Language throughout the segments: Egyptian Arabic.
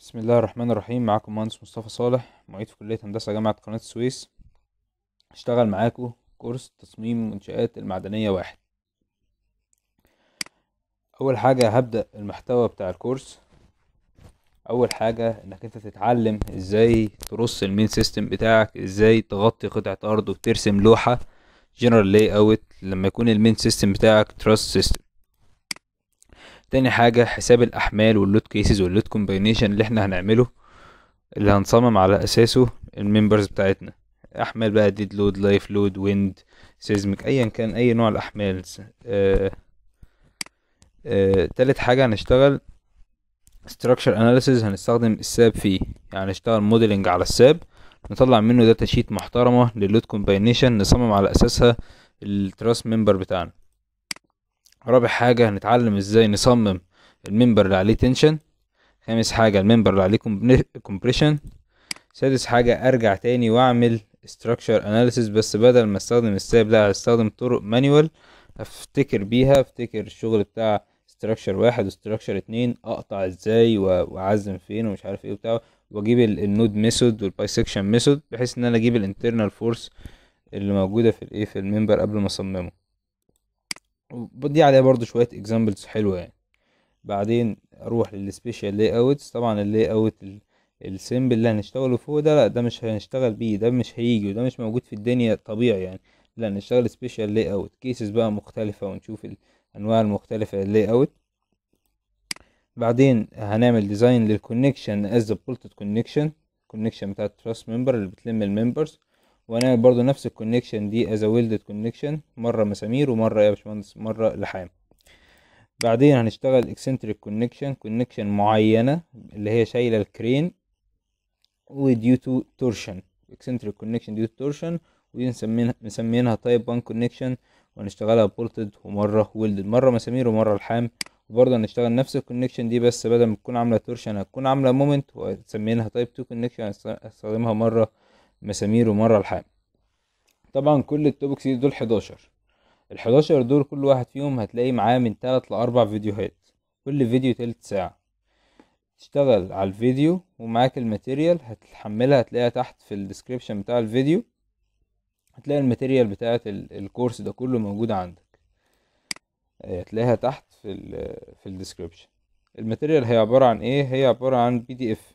بسم الله الرحمن الرحيم معاكم مهندس مصطفى صالح معيد في كلية هندسة جامعة قناة السويس اشتغل معاكم كورس تصميم منشآت المعدنية واحد أول حاجة هبدأ المحتوى بتاع الكورس أول حاجة إنك أنت تتعلم إزاي ترص المين سيستم بتاعك إزاي تغطي قطعة أرض وترسم لوحة جنرال لاي اوت لما يكون المين سيستم بتاعك تراست سيستم تاني حاجة حساب الأحمال واللود كيسز واللود كومباينيشن اللي احنا هنعمله اللي هنصمم على أساسه الممبرز بتاعتنا أحمال بقى ديد لود لايف لود ويند سيزمك أيا كان أي نوع الأحمال آه آه تالت حاجة هنشتغل structure analysis هنستخدم الساب فيه يعني نشتغل موديلنج على الساب نطلع منه داتا شيت محترمة للود كومباينيشن نصمم على أساسها التراس ممبر بتاعنا رابع حاجة هنتعلم ازاي نصمم الممبر اللي عليه تنشن خامس حاجة الممبر اللي عليه كومبريشن سادس حاجة ارجع تاني واعمل structure analysis بس بدل ما استخدم الساب لا هستخدم طرق مانيوال افتكر بيها افتكر الشغل بتاع structure واحد وstructure اتنين اقطع ازاي واعزم فين ومش عارف ايه وبتاع واجيب النود ميثود والبايسكشن ميثود بحيث ان انا اجيب الانترنال فورس اللي موجودة في الايه في الممبر قبل ما اصممه بدي عليها برضو شوية اكزامبلز حلوة يعني بعدين اروح للسبيشال لاي اوتس طبعا اللاي اوت السيمبل اللي هنشتغله فوق ده لا ده مش هنشتغل بيه ده مش هيجي وده مش موجود في الدنيا طبيعي يعني لا نشتغل سبيشال لاي اوت كيسز بقى مختلفة ونشوف الانواع المختلفة للاي اوت بعدين هنعمل ديزاين للكونكشن از ذا بولتد كونكشن كونكشن بتاع التراس ممبر اللي بتلم الممبرز وهنعمل برضو نفس الكونكشن دي از ويلدد كونكشن مره مسامير ومره يا باشمهندس مره لحام بعدين هنشتغل اكسنتريك كونكشن كونكشن معينه اللي هي شايله الكرين وديو تو تورشن اكسنتريك كونكشن ديو تو تورشن ودي مسمينها مسمينها تايب 1 كونكشن وهنشتغلها بولتد ومره ويلدد مره مسامير ومره لحام وبرضه هنشتغل نفس الكونكشن دي بس بدل ما تكون عامله تورشن هتكون عامله مومنت وهتسمينها تايب 2 كونكشن هستخدمها مره مسامير ومره لحام طبعا كل التوبكس دي دول 11 ال 11 دول كل واحد فيهم هتلاقي معاه من 3 ل 4 فيديوهات كل فيديو تلت ساعه تشتغل على الفيديو ومعاك الماتيريال هتحملها هتلاقيها تحت في الديسكريبشن بتاع الفيديو هتلاقي الماتيريال بتاعت الكورس ده كله موجود عندك هتلاقيها تحت في ال في الديسكريبشن الماتيريال هي عباره عن ايه هي عباره عن بي دي اف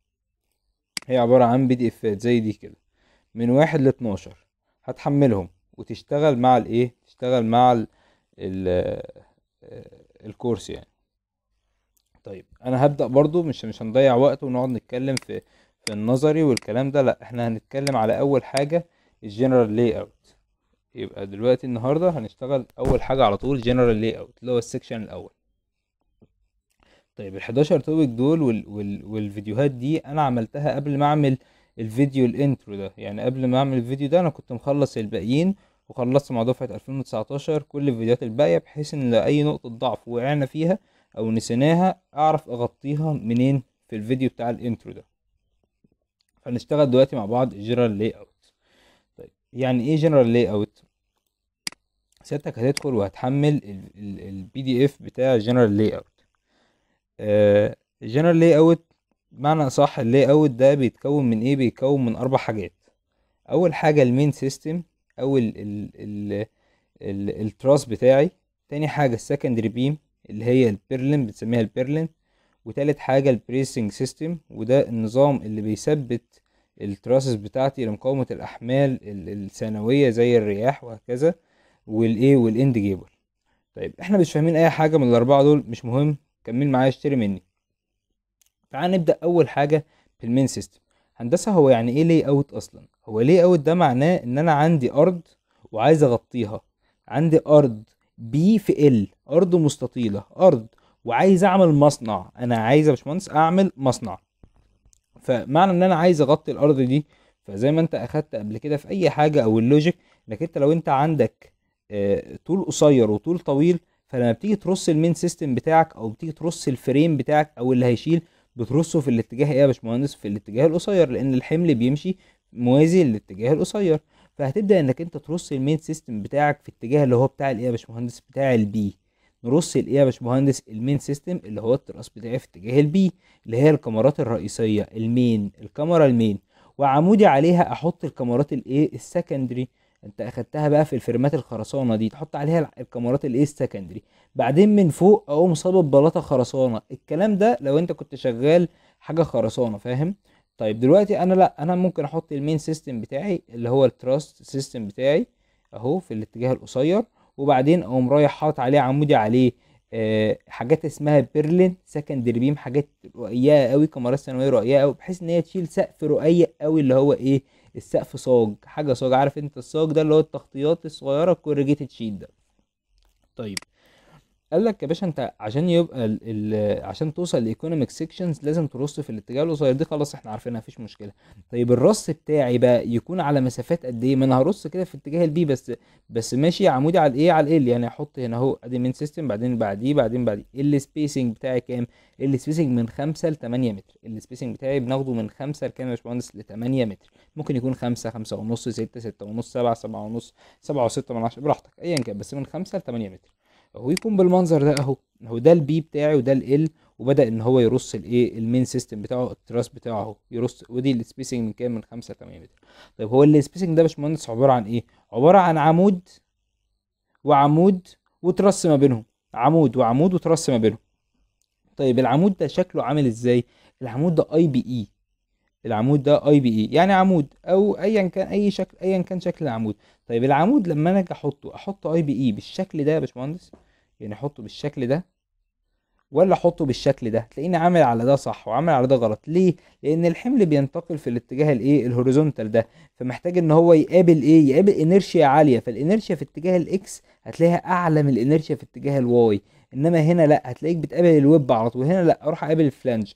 هي عبارة عن بي دي افات زي دي كده من واحد لاتناشر هتحملهم وتشتغل مع الايه تشتغل مع ال ال الكورس يعني طيب انا هبدأ برضو مش مش هنضيع وقت ونقعد نتكلم في في النظري والكلام ده لا احنا هنتكلم على اول حاجة الجنرال لاي اوت يبقى دلوقتي النهاردة هنشتغل اول حاجة على طول جنرال لاي اوت اللي هو السكشن الاول طيب ال 11 توبك دول وال وال والفيديوهات دي انا عملتها قبل ما اعمل الفيديو الانترو ده يعني قبل ما اعمل الفيديو ده انا كنت مخلص الباقيين وخلصت مع دفعة 2019 كل الفيديوهات الباقية بحيث ان لو اي نقطة ضعف وقعنا فيها او نسيناها اعرف اغطيها منين في الفيديو بتاع الانترو ده فنشتغل دلوقتي مع بعض جنرال لاي اوت طيب يعني ايه جنرال لاي اوت سيادتك هتدخل وهتحمل البي دي اف بتاع جنرال لاي اوت الجنرال لاي اوت معنى صح اللاي اوت ده بيتكون من ايه بيتكون من اربع حاجات اول حاجه المين سيستم او ال ال ال ال التراس بتاعي تاني حاجه السكندري بيم اللي هي البيرلين بتسميها البيرلين وتالت حاجه البريسنج سيستم وده النظام اللي بيثبت التراسس بتاعتي لمقاومه الاحمال الثانويه زي الرياح وهكذا والايه والاند جيبل طيب احنا مش فاهمين اي حاجه من الاربعه دول مش مهم كمل معايا اشتري مني تعال نبدا اول حاجه بالمين سيستم هندسه هو يعني ايه لاي اوت اصلا هو لاي اوت ده معناه ان انا عندي ارض وعايز اغطيها عندي ارض بي في ال ارض مستطيله ارض وعايز اعمل مصنع انا عايز يا باشمهندس اعمل مصنع فمعنى ان انا عايز اغطي الارض دي فزي ما انت اخدت قبل كده في اي حاجه او اللوجيك انك انت لو انت عندك آه طول قصير وطول طويل فلما بتيجي ترص المين سيستم بتاعك او بتيجي ترص الفريم بتاعك او اللي هيشيل بترصه في الاتجاه ايه يا باشمهندس في الاتجاه القصير لان الحمل بيمشي موازي للاتجاه القصير فهتبدا انك انت ترص المين سيستم بتاعك في الاتجاه اللي هو بتاع الايه يا باشمهندس بتاع البي نرص الايه يا باشمهندس المين سيستم اللي هو التراس بتاعي في اتجاه البي اللي هي الكاميرات الرئيسيه المين الكاميرا المين وعمودي عليها احط الكاميرات الايه السكندري انت اخدتها بقى في الفريمات الخرسانه دي تحط عليها الكاميرات الايه السكندري بعدين من فوق اقوم صابب بلاطه خرسانه الكلام ده لو انت كنت شغال حاجه خرسانه فاهم طيب دلوقتي انا لا انا ممكن احط المين سيستم بتاعي اللي هو التراست سيستم بتاعي اهو في الاتجاه القصير وبعدين اقوم رايح حاطط عليه عمودي عليه آه حاجات اسمها بيرلين سكندري بيم حاجات رقيقه قوي كاميرات ثانويه رقيقه قوي بحيث ان هي تشيل سقف رقيق قوي اللي هو ايه السقف صاج حاجه صاج عارف انت الصاج ده اللي هو التغطيات الصغيره الكوريجيتد شيت ده طيب قال لك يا باشا انت عشان يبقى ال ال عشان توصل لايكونوميك سيكشنز لازم ترص في الاتجاه القصير دي خلاص احنا عارفينها مفيش مشكله طيب الرص بتاعي بقى يكون على مسافات قد ايه ما انا هرص كده في اتجاه البي بس بس ماشي عمودي على الايه على ال يعني احط هنا اهو ادي مين سيستم بعدين بعديه بعدين بعديه السبيسنج بتاعي كام السبيسنج من 5 ل 8 متر السبيسنج بتاعي بناخده من 5 لكام يا باشمهندس ل 8 متر ممكن يكون 5 5 ونص 6 6 ونص 7 7 ونص 7 و6 من 10 براحتك ايا كان بس من 5 ل 8 متر اهو يكون بالمنظر ده اهو اهو ده البي بتاعي وده ال وبدا ان هو يرص الايه المين سيستم بتاعه التراس بتاعه اهو يرص ودي السبيسنج من كام من 5 ل 8 متر طيب هو السبيسنج ده يا باشمهندس عباره عن ايه عباره عن عمود وعمود وترص ما بينهم عمود وعمود وترص ما بينهم طيب العمود ده شكله عامل ازاي العمود ده اي بي اي العمود ده اي بي اي يعني عمود او ايا كان اي شكل ايا كان شكل العمود طيب العمود لما انا اجي احطه احط اي بي اي بالشكل ده يا باشمهندس يعني احطه بالشكل ده ولا احطه بالشكل ده تلاقيني عامل على ده صح وعامل على ده غلط ليه لان الحمل بينتقل في الاتجاه الايه الهوريزونتال ده فمحتاج ان هو يقابل ايه يقابل انرشيا عاليه فالانرشيا في اتجاه الاكس هتلاقيها اعلى من الانرشيا في اتجاه الواي انما هنا لا هتلاقيك بتقابل الويب على طول هنا لا اروح اقابل الفلانج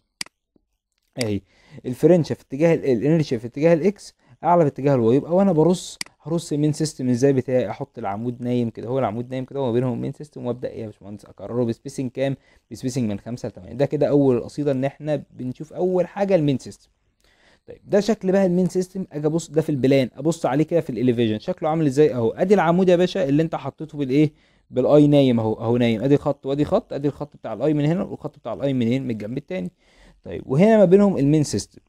اهي الفرنشة في اتجاه الانرشيا في اتجاه الاكس اعلى في اتجاه الواي يبقى وانا برص هرص المين سيستم ازاي بتاعي احط العمود نايم كده هو العمود نايم كده وما بينهم المين سيستم وابدا ايه يا باشمهندس اكرره بسبيسنج كام بسبيسنج من 5 ل 8 ده كده اول القصيده ان احنا بنشوف اول حاجه المين سيستم طيب ده شكل بقى المين سيستم اجي ابص ده في البلان ابص عليه كده في الاليفيجن شكله عامل ازاي اهو ادي العمود يا باشا اللي انت حطيته بالايه بالاي نايم اهو اهو نايم ادي خط وادي خط ادي الخط بتاع الاي من هنا والخط بتاع الاي من هنا من الجنب التاني طيب وهنا ما بينهم المين سيستم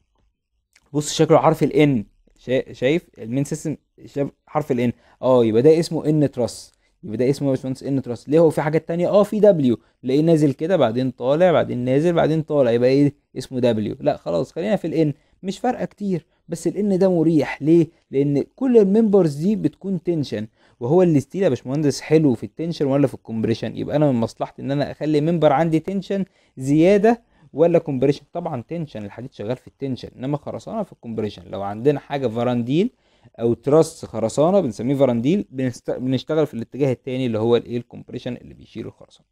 بص شكله حرف الان شا... شايف المين سيستم شايف حرف الان اه يبقى ده اسمه ان تراس يبقى ده اسمه يا باشمهندس ان تراس ليه هو في حاجات تانية اه في دبليو تلاقيه نازل كده بعدين طالع بعدين نازل بعدين طالع يبقى ايه اسمه دبليو لا خلاص خلينا في الان مش فارقه كتير بس الان ده مريح ليه لان كل الممبرز دي بتكون تنشن وهو الستيل يا باشمهندس حلو في التنشن ولا في الكومبريشن يبقى انا من مصلحتي ان انا اخلي ممبر عندي تنشن زياده ولا كومبريشن طبعا تنشن الحديد شغال في التنشن انما خرسانه في الكومبريشن لو عندنا حاجه فرانديل او تراس خرسانه بنسميه فرانديل بنست... بنشتغل في الاتجاه التاني اللي هو الايه الكومبريشن اللي بيشيل الخرسانه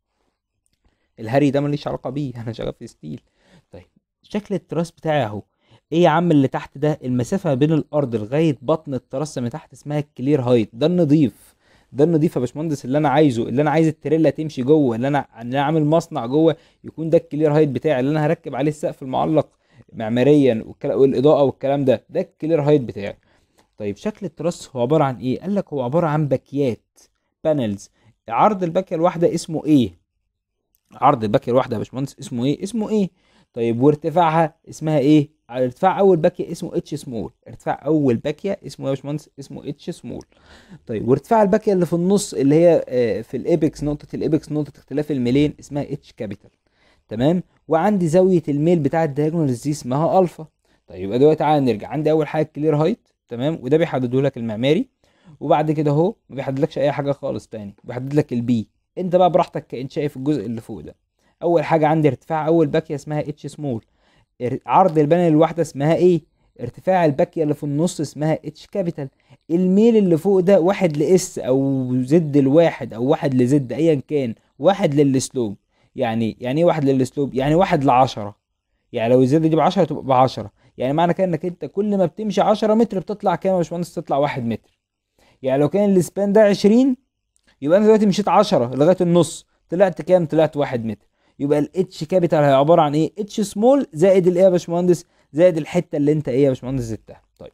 الهري ده ماليش علاقه بيه انا شغال في ستيل طيب شكل التراس بتاعي اهو ايه يا عم اللي تحت ده المسافه ما بين الارض لغايه بطن التراس من تحت اسمها الكلير هايت ده النضيف ده النضيف يا باشمهندس اللي انا عايزه اللي انا عايز التريلا تمشي جوه اللي انا اللي انا عامل مصنع جوه يكون ده الكلير هايت بتاعي اللي انا هركب عليه السقف المعلق معماريا والاضاءه والكلام ده ده الكلير هايت بتاعي طيب شكل التراس هو عباره عن ايه قال لك هو عباره عن باكيات بانلز عرض الباكيه الواحده اسمه ايه عرض الباكيه الواحده يا باشمهندس اسمه ايه اسمه ايه طيب وارتفاعها اسمها ايه ارتفاع اول باكيه اسمه اتش سمول ارتفاع اول باكيه اسمه يا باشمهندس اسمه اتش سمول طيب وارتفاع الباكيه اللي في النص اللي هي في الابكس نقطه الابكس نقطه اختلاف الميلين اسمها اتش كابيتال تمام وعندي زاويه الميل بتاع الدايجونالز دي اسمها الفا طيب يبقى دلوقتي تعالى نرجع عندي اول حاجه كلير هايت تمام وده بيحدده لك المعماري وبعد كده اهو ما بيحددلكش اي حاجه خالص تاني بيحدد لك البي انت بقى براحتك كانت شايف الجزء اللي فوق ده اول حاجه عندي ارتفاع اول باكيه اسمها اتش سمول عرض البانل الواحده اسمها ايه ارتفاع الباكيه اللي في النص اسمها اتش كابيتال الميل اللي فوق ده واحد لاس او زد الواحد او واحد لزد ايا كان واحد للسلوب يعني يعني ايه واحد للسلوب يعني واحد لعشرة يعني لو الزد دي بعشرة تبقى بعشرة يعني معنى كده انك انت كل ما بتمشي عشرة متر بتطلع كام يا باشمهندس تطلع واحد متر يعني لو كان السبان ده عشرين يبقى انا دلوقتي مشيت عشرة لغايه النص طلعت كام طلعت واحد متر يبقى الاتش كابيتال هي عباره عن ايه اتش سمول زائد الايه يا باشمهندس زائد الحته اللي انت ايه يا باشمهندس زدتها طيب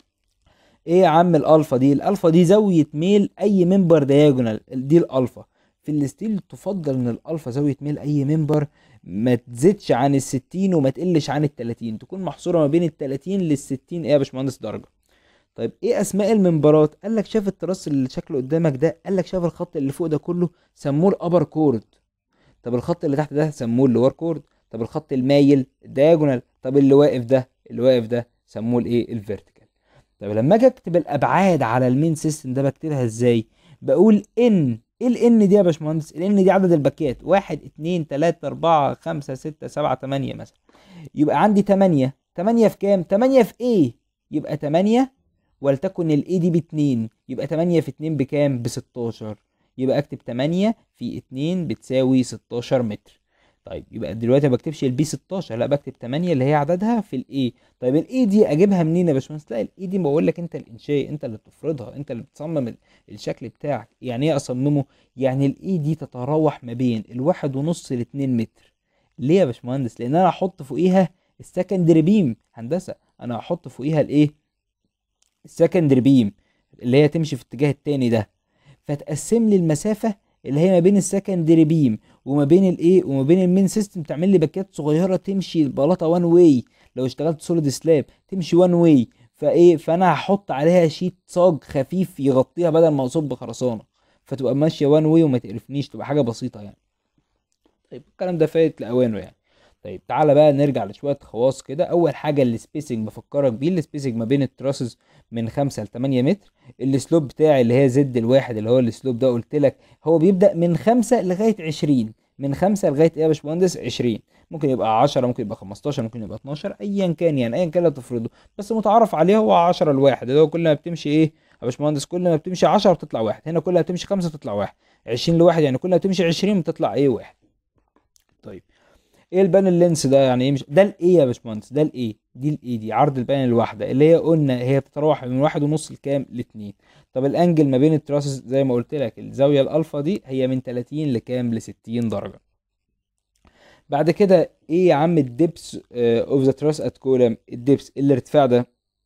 ايه يا عم الالفا دي الالفا دي زاويه ميل اي ممبر دياجونال دي الالفا في الستيل تفضل ان الالفا زاويه ميل اي منبر ما تزيدش عن الستين وما تقلش عن التلاتين تكون محصوره ما بين التلاتين للستين ايه يا باشمهندس درجه طيب ايه اسماء المنبرات قال لك شاف التراس اللي شكله قدامك ده قال لك شاف الخط اللي فوق ده كله سموه الابر كورد طب الخط اللي تحت ده سموه اللور كورد طب الخط المايل دايجونال طب اللي واقف ده اللي واقف ده سموه الايه الفيرتيكال طب لما اجي اكتب الابعاد على المين سيستم ده بكتبها ازاي بقول ان ايه الان دي يا باشمهندس الان دي عدد الباكيات واحد اتنين تلاتة اربعة خمسة ستة سبعة تمانية مثلا يبقى عندي تمانية تمانية في كام تمانية في ايه يبقى تمانية ولتكن الاي دي باتنين يبقى تمانية في اتنين بكام بستاشر يبقى اكتب تمانية في اتنين بتساوي ستاشر متر طيب يبقى دلوقتي ما بكتبش البي 16 لا بكتب 8 اللي هي عددها في الاي طيب الاي دي اجيبها منين يا باشمهندس لا الاي دي بقول لك انت الانشاء انت اللي بتفرضها انت اللي بتصمم ال- الشكل بتاعك يعني ايه اصممه يعني الاي دي تتراوح ما بين الواحد ونص لاتنين متر ليه يا باشمهندس لان انا هحط فوقيها السكندري بيم هندسه انا هحط فوقيها الايه السكندري بيم اللي هي تمشي في الاتجاه التاني ده فتقسم لي المسافه اللي هي ما بين السكندري بيم وما بين الايه وما بين المين سيستم تعمل لي باكيات صغيره تمشي البلاطه وان واي لو اشتغلت سوليد سلاب تمشي وان واي فايه فانا هحط عليها شيت صاج خفيف يغطيها بدل ما اصب خرسانه فتبقى ماشيه وان واي وما تقرفنيش تبقى حاجه بسيطه يعني طيب الكلام ده فايت لاوانه يعني طيب تعالى بقى نرجع لشويه خواص كده اول حاجه السبيسنج بفكرك بيه السبيسنج ما بين التراسز من 5 ل 8 متر السلوب بتاعي اللي هي زد الواحد اللي هو السلوب ده قلت لك هو بيبدا من 5 لغايه 20 من 5 لغايه ايه يا باشمهندس 20 ممكن يبقى 10 ممكن يبقى 15 ممكن يبقى 12 ايا كان يعني ايا كان اللي تفرضه بس متعارف عليه هو 10 لواحد اللي هو كل ما بتمشي ايه يا باشمهندس كل ما بتمشي 10 بتطلع واحد هنا كل ما بتمشي 5 بتطلع واحد 20 لواحد يعني كل ما بتمشي 20 بتطلع ايه واحد طيب ايه البانل لينس ده يعني ايه مش ده الايه يا باشمهندس ده الايه دي الايه دي عرض البانل الواحده اللي هي قلنا هي بتتراوح من واحد ونص لكام لاتنين طب الانجل ما بين التراسز زي ما قلت لك الزاويه الالفا دي هي من 30 لكام ل 60 درجه بعد كده ايه يا عم الدبس اوف ذا تراس ات كولم الدبس الارتفاع ده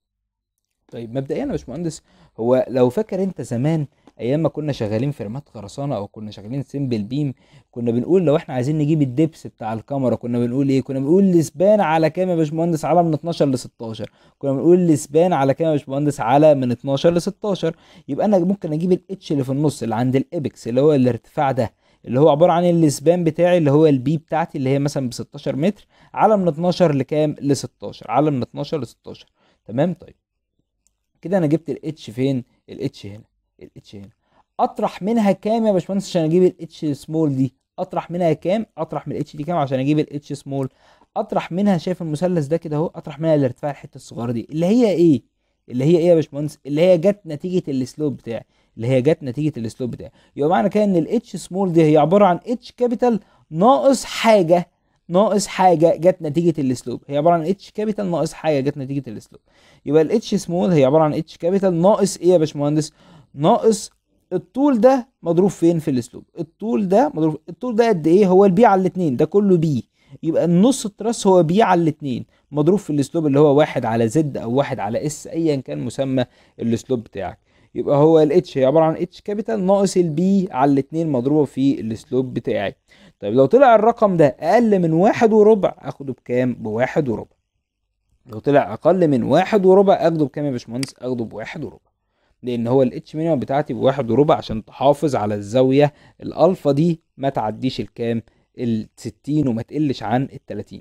طيب مبدئيا يا باشمهندس هو لو فاكر انت زمان ايام ما كنا شغالين فريمات خرسانه او كنا شغالين سيمبل بيم كنا بنقول لو احنا عايزين نجيب الدبس بتاع الكاميرا كنا بنقول ايه كنا بنقول الاسبان على كام يا باشمهندس على من 12 ل 16 كنا بنقول الاسبان على كام يا باشمهندس على من 12 ل 16 يبقى انا ممكن اجيب الاتش اللي في النص اللي عند الابكس اللي هو الارتفاع ده اللي هو عباره عن الاسبان بتاعي اللي هو البي بتاعتي اللي هي مثلا ب 16 متر على من 12 لكام ل 16 على من 12 ل 16 تمام طيب كده انا جبت الاتش فين الاتش هنا الاتش هنا اطرح منها كام يا باشمهندس عشان اجيب الاتش سمول دي اطرح منها كام اطرح من الاتش دي كام عشان اجيب الاتش سمول اطرح منها شايف المثلث ده كده اهو اطرح منها الارتفاع الحته الصغيره دي اللي هي ايه اللي هي ايه يا باشمهندس اللي هي جت نتيجه السلوب بتاعي اللي هي جت نتيجه السلوب بتاعي يبقى معنى كده ان الاتش سمول دي هي عباره عن اتش كابيتال ناقص حاجه ناقص حاجه جت نتيجه السلوب هي عباره عن اتش كابيتال ناقص حاجه جت نتيجه السلوب يبقى الاتش سمول هي عباره عن اتش كابيتال ناقص ايه يا باشمهندس ناقص الطول ده مضروب فين في الاسلوب الطول ده مضروب الطول ده قد ايه هو البي على الاتنين ده كله بي يبقى النص التراس هو بي على الاتنين مضروب في الاسلوب اللي هو واحد على زد او واحد على اس ايا كان مسمى الاسلوب بتاعك يبقى هو الاتش هي عباره عن اتش كابيتال ناقص البي على الاتنين مضروبه في الاسلوب بتاعي طيب لو طلع الرقم ده اقل من واحد وربع اخده بكام بواحد وربع لو طلع اقل من واحد وربع اخده بكام يا باشمهندس اخده بواحد وربع لان هو الاتش مينيمم بتاعتي بواحد وربع عشان تحافظ على الزاويه الالفا دي ما تعديش الكام ال 60 وما تقلش عن ال 30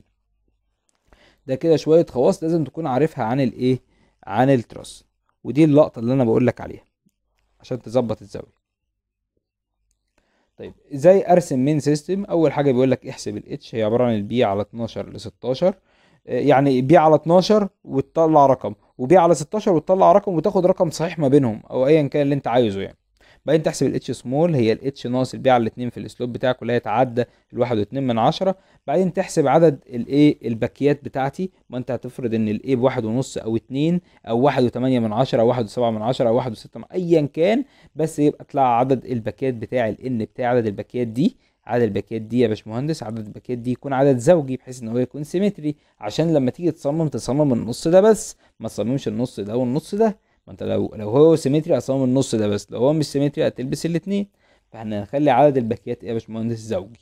ده كده شويه خواص لازم تكون عارفها عن الايه عن التراس ودي اللقطه اللي انا بقول لك عليها عشان تظبط الزاويه طيب ازاي ارسم مين سيستم اول حاجه بيقول لك احسب الاتش هي عباره عن البي على 12 ل 16 يعني بي على 12 وتطلع رقم وبي على 16 وتطلع رقم وتاخد رقم صحيح ما بينهم او ايا كان اللي انت عايزه يعني بعدين تحسب الاتش سمول هي الاتش ناقص البي على الاتنين في الاسلوب بتاعك ولا يتعدى الواحد واتنين من عشرة بعدين تحسب عدد الايه الباكيات بتاعتي ما انت هتفرض ان الايه بواحد ونص او اتنين او واحد وتمانية من عشرة او واحد وسبعة من عشرة او واحد وستة من ايا كان بس يبقى طلع عدد الباكيات بتاع الان بتاع عدد الباكيات دي عدد الباكيات دي يا باشمهندس عدد الباكيات دي يكون عدد زوجي بحيث ان هو يكون سيمتري عشان لما تيجي تصمم تصمم النص ده بس ما تصممش النص ده والنص ده ما انت لو لو هو سيمتري هتصمم النص ده بس لو هو مش سيمتري هتلبس الاتنين فاحنا هنخلي عدد الباكيات ايه يا باشمهندس زوجي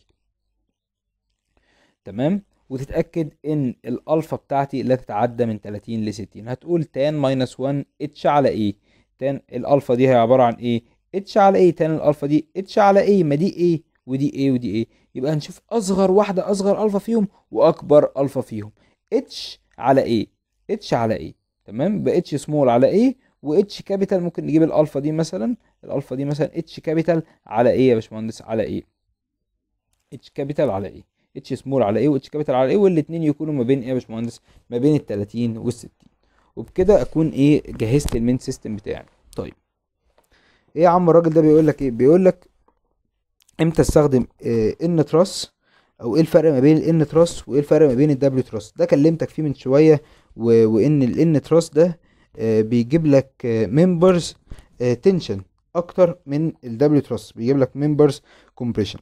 تمام وتتأكد ان الالفا بتاعتي لا تتعدى من 30 ل 60 هتقول تان ماينس 1 اتش على ايه تان الالفا دي هي عبارة عن ايه اتش على ايه تان الالفا دي اتش على ايه ما دي ايه ودي ايه ودي ايه يبقى هنشوف اصغر واحدة اصغر الفا فيهم واكبر الفا فيهم اتش على ايه اتش على ايه تمام يبقى اتش سمول على ايه واتش كابيتال ممكن نجيب الالفا دي مثلا الالفا دي مثلا اتش كابيتال على ايه يا باشمهندس على ايه اتش كابيتال على ايه اتش سمول على ايه واتش كابيتال على ايه والاثنين يكونوا ما بين ايه يا باشمهندس ما بين ال 30 وال 60 وبكده اكون ايه جهزت المين سيستم بتاعي طيب ايه يا عم الراجل ده بيقول لك ايه بيقول لك امتى استخدم ان تراس او ايه الفرق ما بين الان تراس وايه الفرق ما بين الدبليو تراس ده كلمتك فيه من شويه و... وان الان تراس ده آه، بيجيب لك ممبرز تنشن اكتر من الدبليو تراس بيجيب لك ممبرز كومبريشن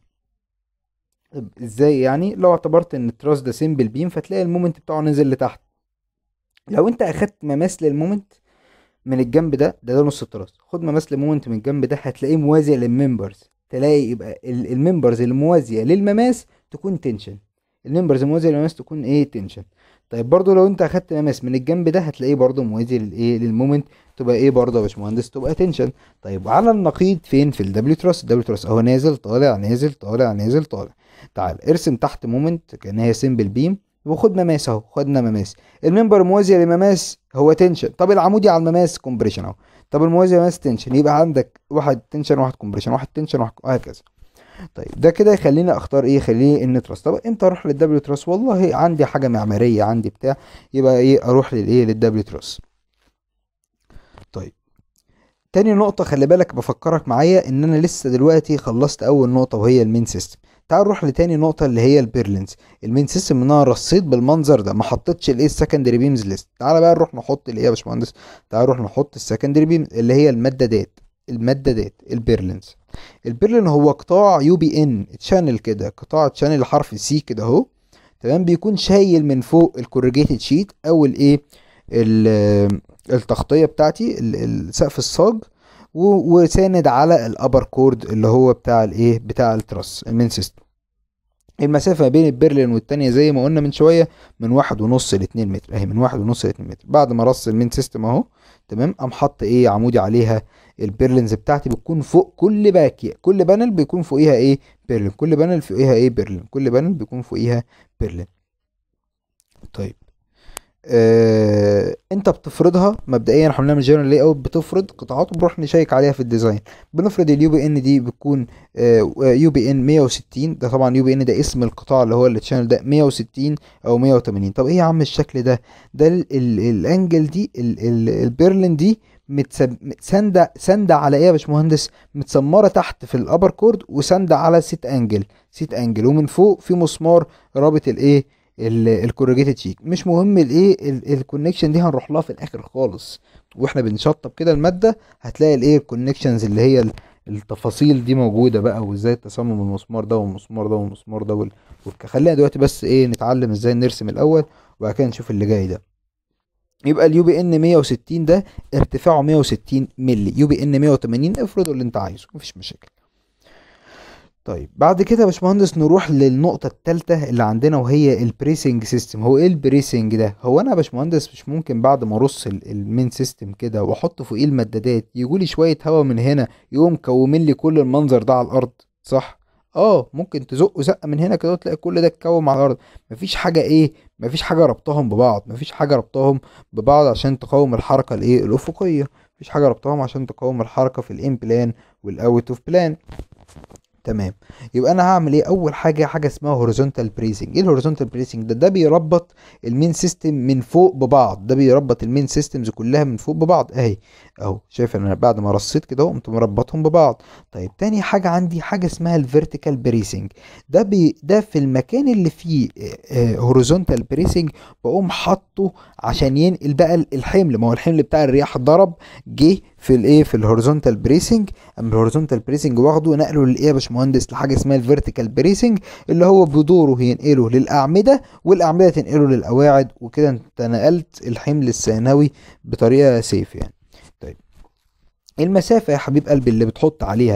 طب ازاي يعني لو اعتبرت ان التراس ده سيمبل بيم فتلاقي المومنت بتاعه نزل لتحت لو انت اخدت مماس للمومنت من الجنب ده ده ده نص التراس خد مماس للمومنت من الجنب ده هتلاقيه موازي للممبرز تلاقي يبقى ال- الممبرز الموازيه للمماس تكون تنشن الممبرز الموازيه للمماس تكون ايه تنشن طيب برضو لو انت اخدت مماس من الجنب ده هتلاقيه برضو موازي للايه للمومنت تبقى ايه برضو يا باشمهندس تبقى تنشن طيب وعلى النقيض فين في الدبليو تراس الدبليو تراس اهو نازل طالع نازل طالع نازل طالع تعال ارسم تحت مومنت كان هي سيمبل بيم وخد مماس اهو خدنا مماس الممبر موازي لمماس هو تنشن طب العمودي على المماس كومبريشن اهو طب الموازي لمماس تنشن يبقى عندك واحد تنشن واحد كومبريشن واحد تنشن واحد وهكذا طيب ده كده يخليني اختار ايه يخليني ان تراس طب امتى اروح للدبليو تراس والله عندي حاجه معماريه عندي بتاع يبقى ايه اروح للايه للدبليو تراس طيب تاني نقطة خلي بالك بفكرك معايا ان انا لسه دلوقتي خلصت اول نقطة وهي المين سيستم تعال نروح لتاني نقطة اللي هي البيرلينز المين سيستم ان انا رصيت بالمنظر ده ما حطيتش الايه السكندري بيمز ليست تعال بقى نروح نحط الايه يا باشمهندس تعال نروح نحط السكندري بيم اللي هي المدادات المدادات البيرلينز البيرلين هو قطاع يو بي ان تشانل كده قطاع تشانل حرف سي كده اهو تمام بيكون شايل من فوق الكورجيتد شيت او الايه ال- التغطيه بتاعتي ال- ال- سقف الصاج و- وساند على الابر كورد اللي هو بتاع الايه بتاع التراس المين سيستم المسافة ما بين البرلين والتانية زي ما قلنا من شوية من واحد ونص لاتنين متر اهي من واحد ونص لاتنين متر بعد ما رص المين سيستم اهو تمام قام حط ايه عمودي عليها البيرلينز بتاعتي بتكون فوق كل باكية كل بانل بيكون فوقيها ايه بيرلين كل بانل فوقيها ايه بيرلين كل بانل بيكون فوقيها بيرلين طيب آه، انت بتفرضها مبدئيا احنا بنعمل جنرال لاي اوت بتفرض قطاعات وبنروح نشيك عليها في الديزاين بنفرض اليو بي ان دي بتكون يو بي ان 160 ده طبعا يو بي ان ده اسم القطاع اللي هو التشانل ده 160 او 180 طب ايه يا عم الشكل ده ده ال- ال- الانجل دي ال- ال- البيرلين دي متسب- ساندة ساندة على ايه يا باشمهندس متسمرة تحت في الابر كورد وساندة على سيت انجل سيت انجل ومن فوق في مسمار رابط الايه الكورجيتد شيك مش مهم الايه الكونكشن دي هنروح لها في الاخر خالص واحنا بنشطب كده الماده هتلاقي الايه الكونكشنز اللي هي ال- التفاصيل دي موجوده بقى وازاي تصمم المسمار ده والمسمار ده والمسمار ده وال... والك- خلينا دلوقتي بس ايه نتعلم ازاي نرسم الاول وبعد كده نشوف اللي جاي ده يبقى اليو بي ان 160 ده ارتفاعه 160 مللي يو بي ان 180 افرضه اللي انت عايزه مفيش مشاكل طيب بعد كده يا باشمهندس نروح للنقطة التالتة اللي عندنا وهي البريسنج سيستم هو ايه البريسنج ده؟ هو انا يا باشمهندس مش ممكن بعد ما ارص ال- المين سيستم كده واحط فوقيه المدادات يجولي شوية هوا من هنا يقوم كومين لي كل المنظر ده على الارض صح؟ اه ممكن تزق زقة من هنا كده وتلاقي كل ده اتكوم على الارض مفيش حاجة ايه مفيش حاجة ربطهم ببعض مفيش حاجة ربطهم ببعض عشان تقاوم الحركة الايه الافقية مفيش حاجة ربطهم عشان تقاوم الحركة في الان بلان والاوت اوف بلان تمام يبقى انا هعمل ايه اول حاجه حاجه اسمها هوريزونتال بريسنج ايه الهوريزونتال بريسنج ده ده بيربط المين سيستم من فوق ببعض ده بيربط المين سيستمز كلها من فوق ببعض اهي اهو شايف ان انا بعد ما رصيت كده اهو قمت مربطهم ببعض طيب تاني حاجه عندي حاجه اسمها الفيرتيكال بريسنج ده بي ده في المكان اللي فيه هوريزونتال بريسنج بقوم حاطه عشان ينقل بقى الحمل ما هو الحمل بتاع الرياح ضرب جه في الايه في الهوريزونتال بريسنج اما الهوريزونتال بريسنج واخده نقله للايه يا باشمهندس لحاجه اسمها الفيرتيكال بريسنج اللي هو بدوره ينقله للاعمده والاعمده تنقله للقواعد وكده انت نقلت الحمل الثانوي بطريقه سيف يعني طيب المسافة يا حبيب قلبي اللي بتحط عليها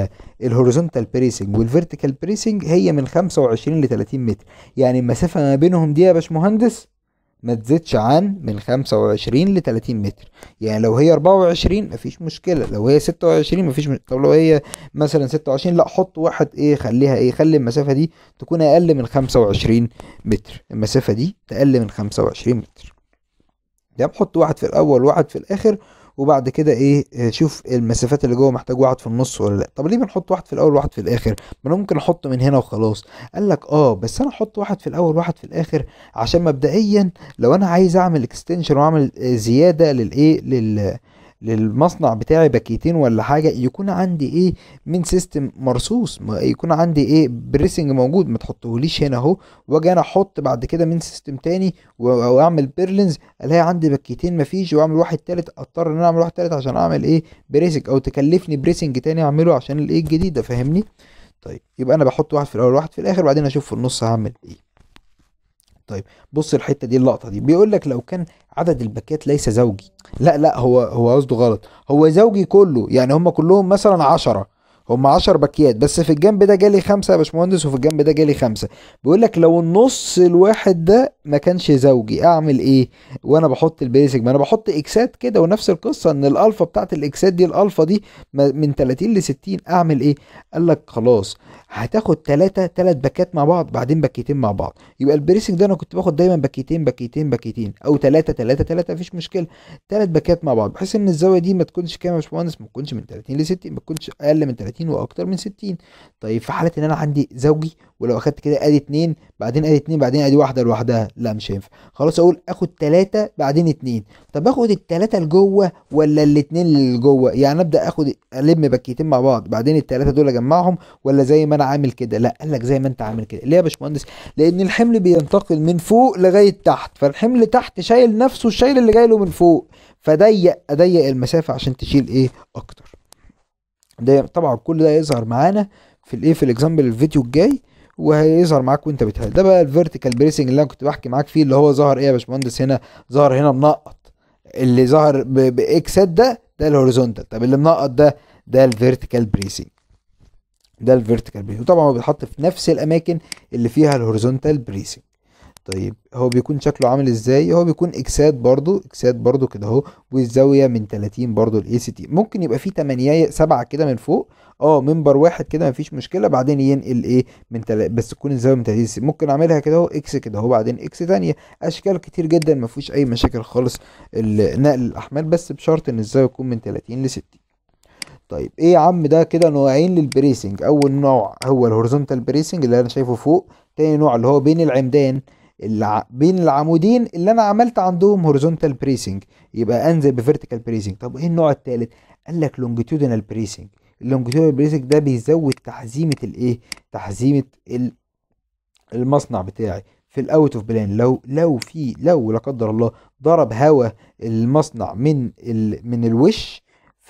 الهوريزونتال بريسنج والفيرتيكال بريسنج هي من 25 ل 30 متر يعني المسافه ما بينهم دي يا باشمهندس ما تزيدش عن من 25 ل 30 متر يعني لو هي 24 مفيش مشكله لو هي 26 مفيش مشكلة. طب لو هي مثلا 26 لا حط واحد ايه خليها ايه خلي المسافه دي تكون اقل من 25 متر المسافه دي تقل من 25 متر ده بحط واحد في الاول وواحد في الاخر وبعد كده ايه آه، شوف المسافات اللي جوه محتاج واحد في النص ولا لا طب ليه بنحط واحد في الاول وواحد في الاخر ما انا ممكن احطه من هنا وخلاص قال لك اه بس انا احط واحد في الاول وواحد في الاخر عشان مبدئيا لو انا عايز اعمل اكستنشن واعمل آه، زياده للايه لل للمصنع بتاعي باكيتين ولا حاجه يكون عندي ايه من سيستم مرصوص ما يكون عندي ايه بريسنج موجود ما تحطهوليش هنا اهو واجي انا احط بعد كده من سيستم تاني و- واعمل بيرلينز الاقي عندي باكيتين مفيش واعمل واحد تالت اضطر ان انا اعمل واحد تالت عشان اعمل ايه بريسنج او تكلفني بريسنج تاني اعمله عشان الايه الجديد ده فاهمني طيب يبقى انا بحط واحد في الاول واحد في الاخر بعدين اشوف في النص هعمل ايه طيب بص الحته دي اللقطه دي بيقول لك لو كان عدد الباكات ليس زوجي لا لا هو هو قصده غلط هو زوجي كله يعني هم كلهم مثلا عشرة هم عشر باكيات بس في الجنب ده جالي خمسة يا باشمهندس وفي الجنب ده جالي خمسة بيقول لك لو النص الواحد ده ما كانش زوجي اعمل ايه وانا بحط البيسك ما انا بحط اكسات كده ونفس القصه ان الالفا بتاعت الاكسات دي الالفا دي ما- من 30 ل 60 اعمل ايه قال لك خلاص هتاخد ثلاثة ثلاث باكات مع بعض بعدين باكيتين مع بعض يبقى البريسنج ده انا كنت باخد دايما باكيتين باكيتين باكيتين او ثلاثة ثلاثة ثلاثة مفيش مشكله ثلاث باكات مع بعض بحيث ان الزاويه دي ما تكونش كام يا باشمهندس ما تكونش من 30 ل 60 ما تكونش اقل من 30 واكتر من 60 طيب في حاله ان انا عندي زوجي ولو اخدت كده ادي اتنين بعدين ادي اتنين بعدين ادي واحده لوحدها لا مش هينفع خلاص اقول اخد ثلاثة بعدين اتنين طب اخد الثلاثة لجوه ولا الاتنين اللي جوه يعني ابدا اخد الم باكيتين مع بعض بعدين الثلاثة دول اجمعهم ولا زي ما انا عامل كده لا قال لك زي ما انت عامل كده ليه يا باشمهندس لان الحمل بينتقل من فوق لغايه تحت فالحمل تحت شايل نفسه الشايل اللي جاي له من فوق فضيق اضيق المسافه عشان تشيل ايه اكتر ده طبعا كل ده يظهر معانا في الايه في الاكزامبل الفيديو الجاي وهيظهر معاك وانت بتهل ده بقى الفيرتيكال بريسنج اللي انا كنت بحكي معاك فيه اللي هو ظهر ايه يا باشمهندس هنا ظهر هنا منقط اللي ظهر ب- باكسات ده ده الهوريزونتال طب اللي منقط ده ده الفيرتيكال بريسنج ده الفيرتيكال بريسنج وطبعا هو بيتحط في نفس الاماكن اللي فيها الهوريزونتال بريسنج طيب هو بيكون شكله عامل ازاي هو بيكون اكسات برضو اكسات برضو كده اهو والزاويه من 30 برضو الاي سي تي ممكن يبقى فيه 8 سبعة كده من فوق اه منبر واحد كده مفيش مشكله بعدين ينقل ايه من تل... بس تكون الزاويه من 30 ممكن اعملها كده اهو اكس كده اهو بعدين اكس تانية اشكال كتير جدا ما فيهوش اي مشاكل خالص ال- نقل الاحمال بس بشرط ان الزاويه تكون من 30 ل 60 طيب ايه يا عم ده كده نوعين للبريسنج اول نوع هو الهوريزونتال بريسنج اللي انا شايفه فوق تاني نوع اللي هو بين العمدان الع... بين العمودين اللي انا عملت عندهم هوريزونتال بريسنج يبقى انزل بفيرتيكال بريسنج طب ايه النوع التالت قال لك لونجيتودينال بريسنج اللونجيتودينال بريسنج ده بيزود تحزيمه الايه تحزيمه ال- المصنع بتاعي في الاوت اوف بلان لو لو في لو لا قدر الله ضرب هوا المصنع من ال من الوش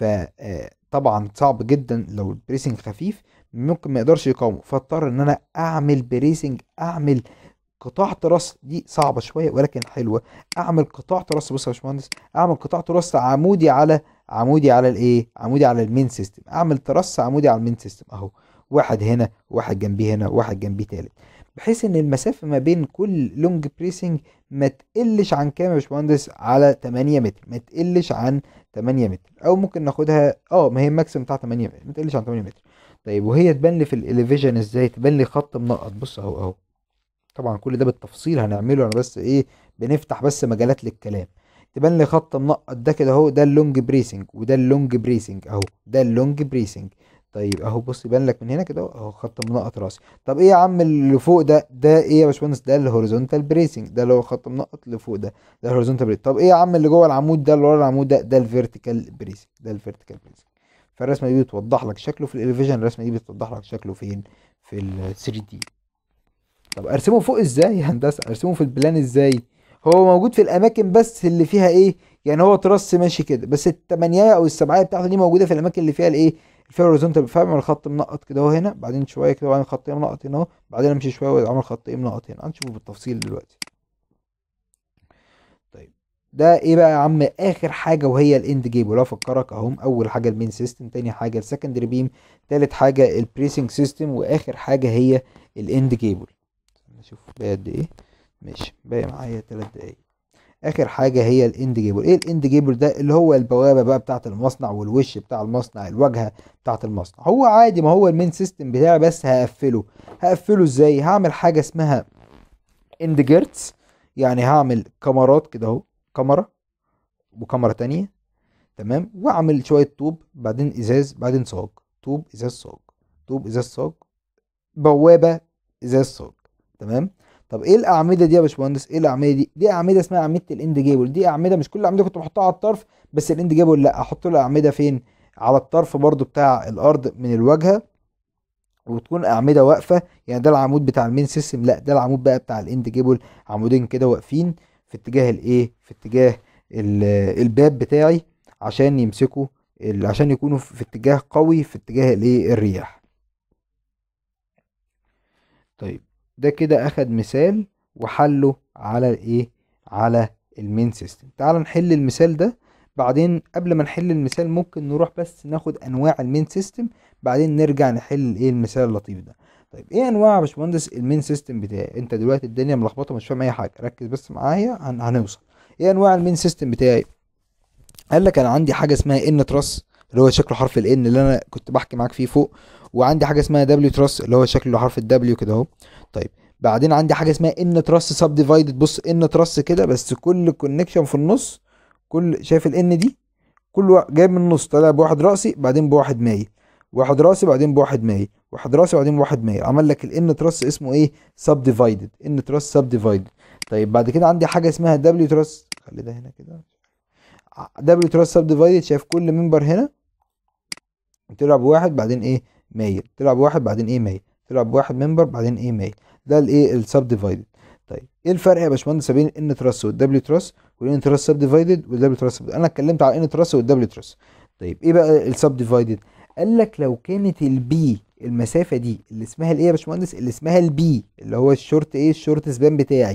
فطبعا صعب جدا لو البريسنج خفيف ممكن ما يقدرش يقاومه فاضطر ان انا اعمل بريسنج اعمل قطاع تراس دي صعبه شويه ولكن حلوه اعمل قطاع تراس بص يا باشمهندس اعمل قطاع تراس عمودي على عمودي على الايه عمودي على المين سيستم اعمل تراس عمودي على المين سيستم اهو واحد هنا واحد جنبيه هنا واحد جنبيه تالت بحيث ان المسافه ما بين كل لونج بريسنج ما تقلش عن كام يا باشمهندس على 8 متر ما تقلش عن 8 متر او ممكن ناخدها اه ما هي الماكسيمم بتاع 8 متر ما تقلش عن 8 متر طيب وهي تبان لي في الاليفيجن ازاي تبان لي خط منقط بص اهو اهو طبعا كل ده بالتفصيل هنعمله انا بس ايه بنفتح بس مجالات للكلام تبان لي خط منقط ده كده اهو ده اللونج بريسنج وده اللونج بريسنج اهو ده اللونج بريسنج طيب اهو بص يبان لك من هنا كده اهو خط منقط راسي طب ايه يا عم اللي فوق ده ده ايه يا باشمهندس ده الهوريزونتال بريسنج ده اللي هو خط منقط اللي فوق ده ده الهوريزونتال بريسنج طب ايه يا عم اللي جوه العمود ده اللي ورا العمود ده ده الفيرتيكال بريسنج ده الفيرتيكال بريسنج فالرسمه دي بتوضح لك شكله في الاليفيجن الرسمه دي بتوضح لك شكله فين في ال 3 دي طب ارسمه فوق ازاي يا هندسه ارسمه في البلان ازاي هو موجود في الاماكن بس اللي فيها ايه يعني هو ترس ماشي كده بس التمانية او السبعية بتاعته دي موجوده في الاماكن اللي فيها الايه اللي فيها هوريزونتال فاعمل خط منقط كده اهو هنا بعدين شويه كده وبعدين خط منقط هنا اهو بعدين امشي شويه واعمل خط منقط هنا هنشوفه بالتفصيل دلوقتي طيب ده ايه بقى يا عم اخر حاجه وهي الاند جيبل افكرك اهم اول حاجه المين سيستم تاني حاجه السكندري بيم تالت حاجه البريسنج سيستم واخر حاجه هي الاند جيبل نشوف باقي قد ايه ماشي باقي معايا تلات دقايق اخر حاجه هي الاند جيبل ايه الاند جيبل ده اللي هو البوابه بقى بتاعه المصنع والوش بتاع المصنع الواجهه بتاعه المصنع هو عادي ما هو المين سيستم بتاعي بس هقفله هقفله ازاي هعمل حاجه اسمها اند جيرتس يعني هعمل كاميرات كده اهو كاميرا وكاميرا تانية تمام واعمل شويه طوب بعدين ازاز بعدين صاج طوب ازاز صاج طوب ازاز صاج بوابه ازاز صاج تمام طب ايه الاعمده دي يا باشمهندس ايه الاعمده دي دي اعمده اسمها اعمده الاند جيبل دي اعمده مش كل الاعمده كنت بحطها على الطرف بس الاند جيبل لا احط له اعمده فين على الطرف برضو بتاع الارض من الواجهه وتكون اعمده واقفه يعني ده العمود بتاع المين سيستم لا ده العمود بقى بتاع الاند جيبل عمودين كده واقفين في اتجاه الايه في اتجاه ال- الباب بتاعي عشان يمسكوا ال- عشان يكونوا في اتجاه قوي في اتجاه الايه الرياح طيب ده كده اخد مثال وحله على الايه على المين سيستم تعال نحل المثال ده بعدين قبل ما نحل المثال ممكن نروح بس ناخد انواع المين سيستم بعدين نرجع نحل ايه المثال اللطيف ده طيب ايه انواع يا باشمهندس المين سيستم بتاعي انت دلوقتي الدنيا ملخبطه مش فاهم اي حاجه ركز بس معايا هن... هنوصل ايه انواع المين سيستم بتاعي قال لك انا عندي حاجه اسمها ان تراس اللي هو شكله حرف الان اللي انا كنت بحكي معاك فيه فوق وعندي حاجه اسمها دبليو تراس اللي هو شكله حرف الدبليو كده اهو طيب بعدين عندي حاجه اسمها ان تراس سب ديفايدد بص ان تراس كده بس كل كونكشن في النص كل شايف الان دي كل وا- جاي من النص طالع بواحد راسي بعدين بواحد مايل واحد راسي بعدين بواحد مايل واحد راسي بعدين بواحد مايل عمل لك الان تراس اسمه ايه سب ديفايدد ان تراس سب ديفايدد طيب بعد كده عندي حاجه اسمها دبليو تراس خلي ده هنا كده دبليو تراس سب ديفايدد شايف كل منبر هنا تلعب بواحد بعدين ايه مايل تلعب بواحد بعدين ايه مايل تلعب بواحد منبر بعدين ايه مايل ده الايه السب ديفايدد طيب ايه الفرق يا باشمهندس بين ان تراس والدبليو تراس والان تراس سب ديفايدد والدبليو تراس سب انا اتكلمت على ان تراس والدبليو تراس طيب ايه بقى السب ديفايدد قال لك لو كانت البي المسافه دي اللي اسمها الايه يا باشمهندس اللي اسمها البي اللي هو الشورت ايه الشورت سبان بتاعي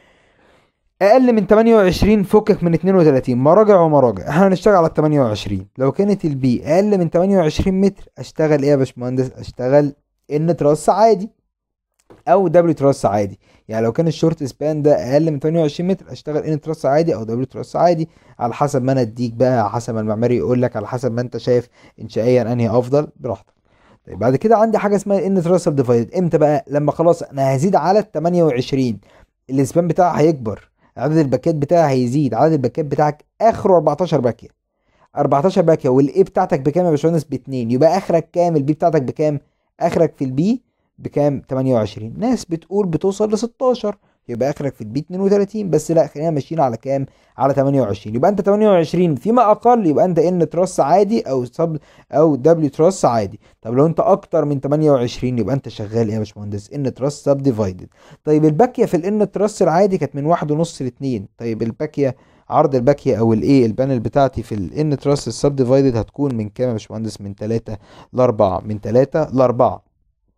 اقل من 28 فكك من 32 مراجع ومراجع احنا هنشتغل على 28 لو كانت البي اقل من 28 متر اشتغل ايه يا باشمهندس اشتغل ان تراس عادي او دبليو تراس عادي يعني لو كان الشورت سبان ده اقل من 28 متر اشتغل ان تراس عادي او دبليو تراس عادي على حسب ما انا اديك بقى على حسب ما المعماري يقول لك على حسب ما انت شايف انشائيا انهي افضل براحتك طيب بعد كده عندي حاجه اسمها ان تراس سب ديفايدد امتى بقى لما خلاص انا هزيد على ال 28 السبان بتاعها هيكبر عدد الباكات بتاعها هيزيد عدد الباكات بتاعك اخره 14 باكيه 14 باكيه والاي بتاعتك بكام يا باشمهندس باتنين يبقى اخرك كام البي بتاعتك بكام اخرك في البي بكام 28 ناس بتقول بتوصل ل 16 يبقى اخرك في البي 32 بس لا خلينا ماشيين على كام على 28 يبقى انت 28 فيما اقل يبقى انت ان تراس عادي او سب او دبليو تراس عادي طب لو انت اكتر من 28 يبقى انت شغال ايه يا باشمهندس ان تراس سب ديفايدد طيب الباكيه في الان تراس العادي كانت من واحد ونص لاتنين طيب الباكيه عرض الباكيه او الايه البانل بتاعتي في الان تراس السب ديفايدد هتكون من كام يا باشمهندس من 3 ل 4 من 3 ل 4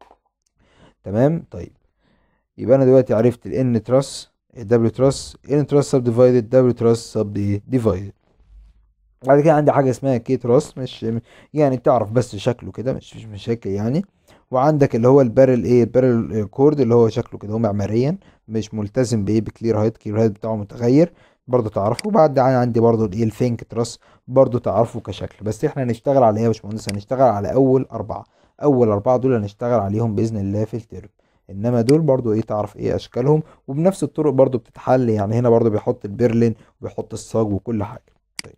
تمام طيب يبقى انا دلوقتي عرفت الان تراس الدبليو تراس ان تراس سب ديفايدد دبليو تراس سب ديفايدد بعد كده عندي حاجه اسمها كي تراس مش يعني تعرف بس شكله كده مش مش مشاكل يعني وعندك اللي هو البارل ايه البارل كورد اللي هو شكله كده هو معماريا مش ملتزم بايه بكلير هايت كلير هايت بتاعه متغير برضه تعرفه وبعد عندي برضه الايه الفينك تراس برضه تعرفه كشكل بس احنا هنشتغل على ايه يا باشمهندس هنشتغل على اول اربعه اول اربعه دول هنشتغل عليهم باذن الله في الترم انما دول برضو ايه تعرف ايه اشكالهم وبنفس الطرق برضو بتتحل يعني هنا برضو بيحط البرلين وبيحط الصاج وكل حاجه طيب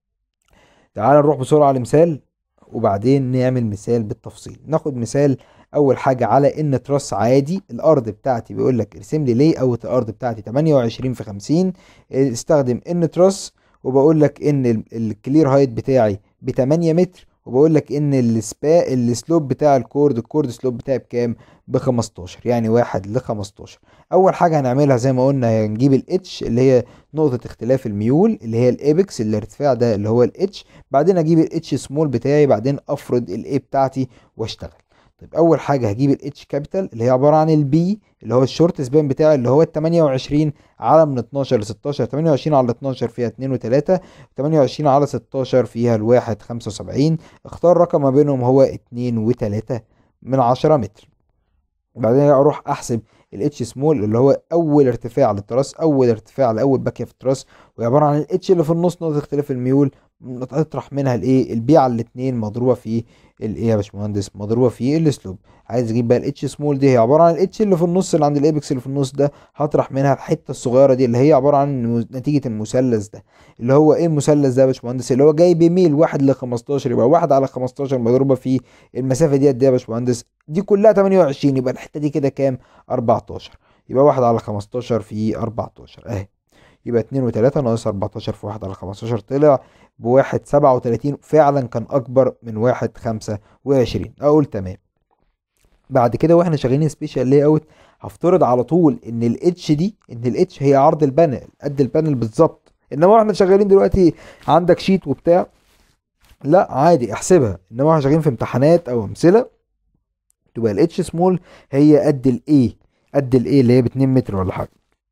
تعال نروح بسرعه لمثال وبعدين نعمل مثال بالتفصيل ناخد مثال اول حاجه على ان تراس عادي الارض بتاعتي بيقول لك ارسم لي لي اوت الارض بتاعتي 28 في 50 استخدم ان تراس وبقول لك ان ال- الكلير هايت بتاعي ب 8 متر وبقول لك ان السبا السلوب بتاع الكورد الكورد سلوب بتاعي بكام ب 15 يعني واحد ل 15 اول حاجه هنعملها زي ما قلنا هنجيب الاتش اللي هي نقطه اختلاف الميول اللي هي الابكس الارتفاع ده اللي هو الاتش بعدين اجيب الاتش سمول بتاعي بعدين افرض الاي بتاعتي واشتغل طيب اول حاجه هجيب الاتش كابيتال اللي هي عباره عن البي اللي هو الشورت سبان بتاعي اللي هو ال 28 على من 12 ل 16 28 على 12 فيها 2 و3 28 على 16 فيها الواحد 75 اختار رقم ما بينهم هو 2 و3 من 10 متر بعدين اروح احسب الاتش سمول اللي هو اول ارتفاع للتراس اول ارتفاع لاول باكيه في التراس وهي عباره عن الاتش اللي في النص نقطه اختلاف الميول اطرح منها الايه البي على الاثنين مضروبه في الايه يا باشمهندس مضروبه في السلوب عايز اجيب بقى الاتش سمول دي هي عباره عن الاتش اللي في النص اللي عند الايبكس اللي في النص ده هطرح منها الحته الصغيره دي اللي هي عباره عن نتيجه المثلث ده اللي هو ايه المثلث ده يا باشمهندس اللي هو جاي بميل واحد ل 15 يبقى واحد على 15 مضروبه في المسافه دي قد ايه يا باشمهندس دي كلها 28 يبقى الحته دي كده كام 14 يبقى واحد على 15 في 14 اهي يبقى اتنين وتلاتة ناقص أربعتاشر في واحد على خمستاشر طلع بواحد سبعة وتلاتين فعلا كان أكبر من واحد خمسة وعشرين أقول تمام بعد كده واحنا شغالين سبيشال لاي اوت هفترض على طول ان الاتش دي ان الاتش هي عرض البانل قد البانل بالظبط انما احنا شغالين دلوقتي عندك شيت وبتاع لا عادي احسبها انما احنا شغالين في امتحانات او امثله تبقى الاتش سمول هي قد الاي قد الاي اللي هي ب 2 متر ولا حاجه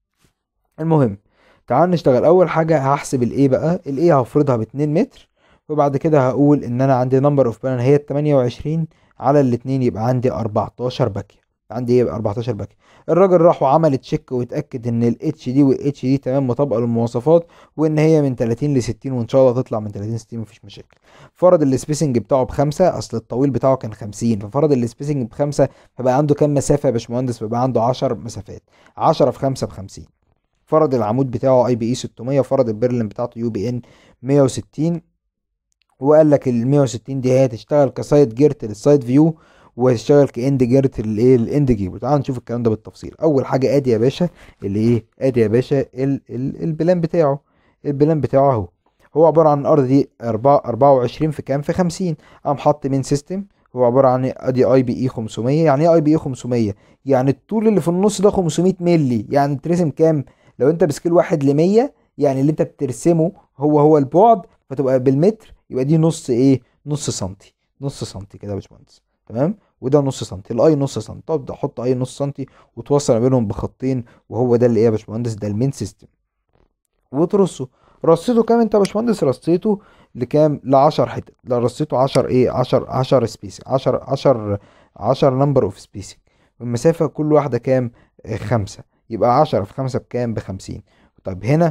المهم تعال نشتغل اول حاجه هحسب الايه بقى الايه هفرضها ب 2 متر وبعد كده هقول ان انا عندي نمبر اوف بانل هي ال 28 على الاتنين يبقى عندي 14 باكيه عندي ايه يبقى 14 باكيه الراجل راح وعمل تشيك واتاكد ان الاتش دي والاتش دي تمام مطابقه للمواصفات وان هي من 30 ل 60 وان شاء الله تطلع من 30 ل 60 مفيش مشاكل فرض السبيسنج بتاعه بخمسة اصل الطويل بتاعه كان 50 ففرض السبيسنج بخمسة فبقى عنده كام مسافه يا باشمهندس فبقى عنده 10 مسافات 10 في 5 ب 50 فرض العمود بتاعه اي بي اي 600 فرض البرلين بتاعته يو بي ان 160 وقال لك ال 160 دي هي هتشتغل كسايد جيرت للسايد فيو وهتشتغل كاند جيرت للايه الاند جيبل تعال نشوف الكلام ده بالتفصيل اول حاجه ادي يا باشا اللي ايه ادي يا باشا ال ال البلان بتاعه البلان بتاعه اهو هو عباره عن الارض دي 4 24 في كام في 50 قام حط مين سيستم هو عباره عن ادي اي بي اي 500 يعني ايه اي بي اي 500 يعني الطول اللي في النص ده 500 مللي يعني ترسم كام لو انت بسكيل واحد ل 100 يعني اللي انت بترسمه هو هو البعد فتبقى بالمتر يبقى دي نص ايه نص سنتي نص سنتي كده يا باشمهندس تمام وده نص سنتي الاي نص سنتي تقعد تحط اي نص سنتي وتوصل ما بينهم بخطين وهو ده اللي ايه يا باشمهندس ده المين سيستم وترصه رصيته كام انت يا باشمهندس رصيته لكام ل 10 حتت لا رصيته 10 ايه 10 10 سبيس 10 10 10 نمبر اوف سبيسنج والمسافه كل واحده كام آه خمسة يبقى 10 في 5 بكام ب 50 طب هنا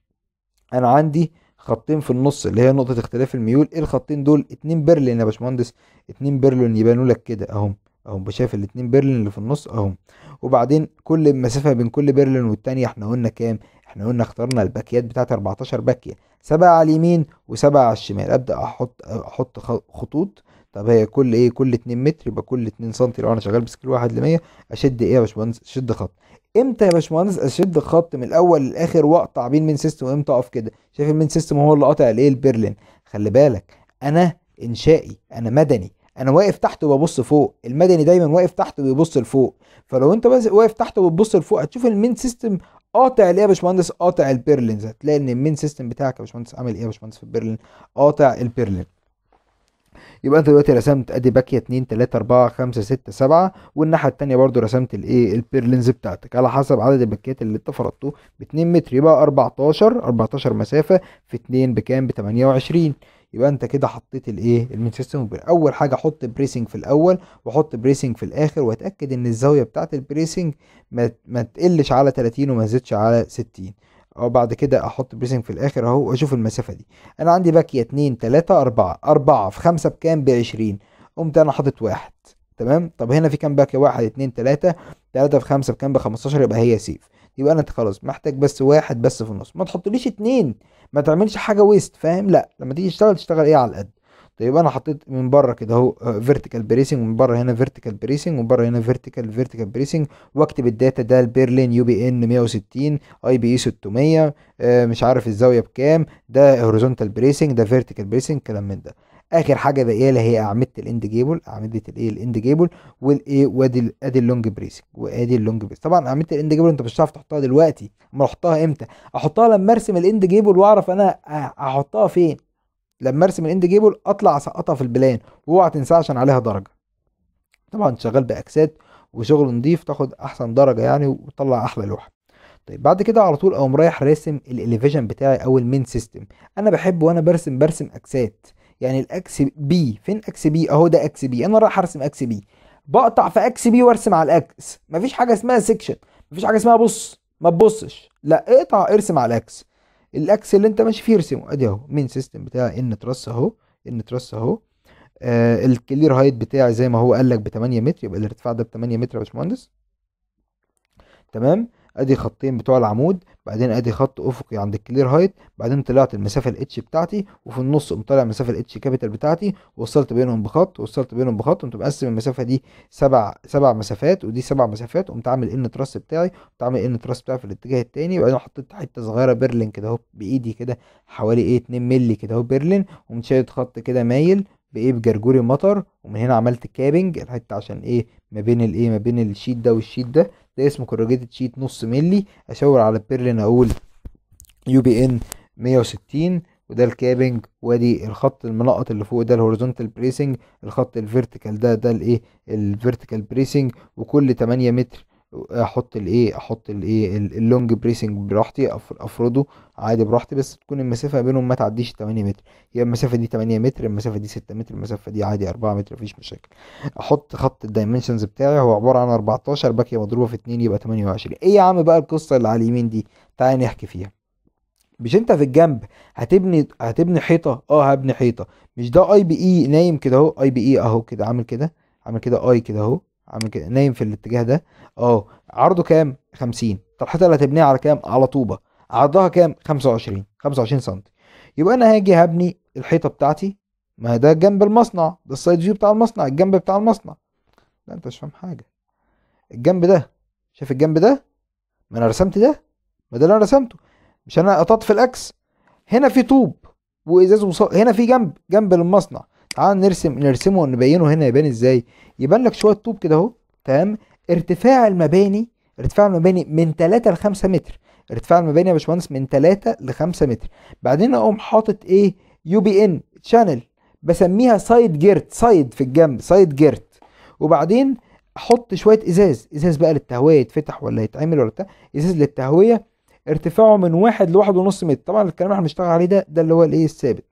انا عندي خطين في النص اللي هي نقطة اختلاف الميول ايه الخطين دول اتنين برلين يا باشمهندس اتنين برلين يبانوا لك كده اهم اهم شايف الاتنين برلين اللي في النص اهم وبعدين كل المسافة بين كل برلين والتانية احنا قلنا كام احنا قلنا اخترنا الباكيات بتاعت 14 باكية سبعة على اليمين وسبعة على الشمال ابدأ احط احط خطوط طب هي كل ايه كل 2 متر يبقى كل 2 سم لو انا شغال بسكيل واحد ل 100 اشد ايه يا باشمهندس اشد خط امتى يا باشمهندس اشد خط من الاول للاخر واقطع بين المين سيستم وامتى اقف كده شايف المين سيستم هو اللي قاطع الايه البرلين خلي بالك انا انشائي انا مدني انا واقف تحت وببص فوق المدني دايما واقف تحت وبيبص لفوق فلو انت بس واقف تحت وبتبص لفوق هتشوف المين سيستم قاطع الايه يا باشمهندس قاطع البرلينز هتلاقي ان المين سيستم بتاعك يا باشمهندس عامل ايه يا باشمهندس في البرلين قاطع البرلين يبقى انت دلوقتي رسمت ادي باكيه 2 3 4 5 6 7 والناحيه التانية برضو رسمت الايه البيرلينز بتاعتك على حسب عدد الباكيات اللي انت فرضته ب 2 متر يبقى 14 14 مسافه في 2 بكام ب 28 يبقى انت كده حطيت الايه المين سيستم اول حاجه حط بريسنج في الاول وحط بريسنج في الاخر واتاكد ان الزاويه بتاعه البريسنج ما, ما تقلش على 30 وما تزيدش على 60 او بعد كده احط بريسنج في الاخر اهو واشوف المسافه دي انا عندي باكيه 2 3 4 4 في 5 بكام ب 20 قمت انا حاطط واحد تمام طب هنا في كام باكيه 1 2 3 3 في 5 بكام ب 15 يبقى هي سيف يبقى انا خلاص محتاج بس واحد بس في النص ما تحطليش اتنين ما تعملش حاجه ويست فاهم لا لما تيجي تشتغل تشتغل ايه على القد طيب انا حطيت من بره كده اهو فيرتيكال بريسنج ومن بره هنا فيرتيكال بريسنج ومن بره هنا فيرتيكال فيرتيكال بريسنج واكتب الداتا ده البرلين يو بي ان 160 اي بي اي 600 آه مش عارف الزاويه بكام ده هوريزونتال بريسنج ده فيرتيكال بريسنج كلام من ده اخر حاجه باقيه لي هي اعمده الاند جيبل اعمده الايه الاند جيبل والايه وادي ادي اللونج بريسنج وادي اللونج بريسنج طبعا اعمده الاند جيبل انت مش هتعرف تحطها دلوقتي اما احطها امتى احطها لما ارسم الاند جيبل واعرف انا احطها فين لما ارسم الاند جيبل اطلع اسقطها في البلان واوعى تنساها عشان عليها درجه طبعا شغال باكسات وشغل نضيف تاخد احسن درجه يعني وتطلع احلى لوحه طيب بعد كده على طول اقوم رايح راسم الاليفيشن بتاعي او المين سيستم انا بحب وانا برسم برسم اكسات يعني الاكس بي فين اكس بي اهو ده اكس بي انا رايح ارسم اكس بي بقطع في اكس بي وارسم على الاكس مفيش حاجه اسمها سيكشن مفيش حاجه اسمها بص ما تبصش لا اقطع ارسم على الاكس الاكس اللي انت ماشي فيه ارسمه ادي اهو مين سيستم بتاعي ان ترس اهو ان ترس اهو آه الكلير هايت بتاعي زي ما هو قال لك ب 8 متر يبقى الارتفاع ده ب 8 متر يا باشمهندس تمام ادي خطين بتوع العمود بعدين ادي خط افقي عند الكلير هايت بعدين طلعت المسافه الاتش بتاعتي وفي النص قمت طالع المسافه الاتش كابيتال بتاعتي وصلت بينهم بخط وصلت بينهم بخط قمت مقسم المسافه دي سبع سبع مسافات ودي سبع مسافات قمت عامل ان تراس بتاعي قمت عامل ان تراس بتاعي في الاتجاه التاني وبعدين حطيت حته صغيره بيرلين كده اهو بايدي كده حوالي ايه 2 مللي كده اهو بيرلين وقمت شايل خط كده مايل بايه بجرجوري مطر ومن هنا عملت كابنج الحته عشان ايه ما بين الايه ما بين الشيت ده والشيت ده ده اسمه كورجيتد شيت نص ملي اشاور على البيرلين اقول يو بي ان 160 وده الكابنج وادي الخط المنقط اللي فوق ده الهوريزونتال بريسنج الخط الفيرتيكال ده ده الايه الفيرتيكال بريسنج وكل 8 متر احط الايه احط الايه اللونج بريسنج براحتي افرده عادي براحتي بس تكون المسافه بينهم ما تعديش 8 متر هي المسافه دي 8 متر المسافه دي 6 متر المسافه دي عادي 4 متر مفيش مشاكل احط خط الدايمنشنز بتاعي هو عباره عن 14 باكيه مضروبه في 2 يبقى 28 ايه يا عم بقى القصه اللي على اليمين دي تعالى نحكي فيها مش انت في الجنب هتبني هتبني حيطه اه هبني حيطه مش ده اي بي اي نايم كده اهو اي بي اي اهو كده عامل كده عامل كده اي كده اهو عامل كده نايم في الاتجاه ده اه عرضه كام 50 طب الحيطه اللي هتبنيها على كام على طوبه عرضها كام 25 25 سم يبقى انا هاجي هبني الحيطه بتاعتي ما ده جنب المصنع ده السايد فيو بتاع المصنع الجنب بتاع المصنع لا انت مش فاهم حاجه الجنب ده شايف الجنب ده ما انا رسمت ده ما ده اللي انا رسمته مش انا قطعت في الاكس هنا في طوب وازاز وص... هنا في جنب جنب المصنع تعال نرسم نرسمه ونبينه هنا يبان ازاي يبان لك شويه طوب كده اهو تمام ارتفاع المباني ارتفاع المباني من 3 ل 5 متر ارتفاع المباني يا باشمهندس من 3 ل 5 متر بعدين اقوم حاطط ايه يو بي ان شانل بسميها سايد جيرت سايد في الجنب سايد جيرت وبعدين احط شويه ازاز ازاز بقى للتهويه يتفتح ولا يتعمل ولا بتاع ازاز للتهويه ارتفاعه من واحد لواحد ونص متر طبعا الكلام اللي احنا بنشتغل عليه ده ده اللي هو الايه الثابت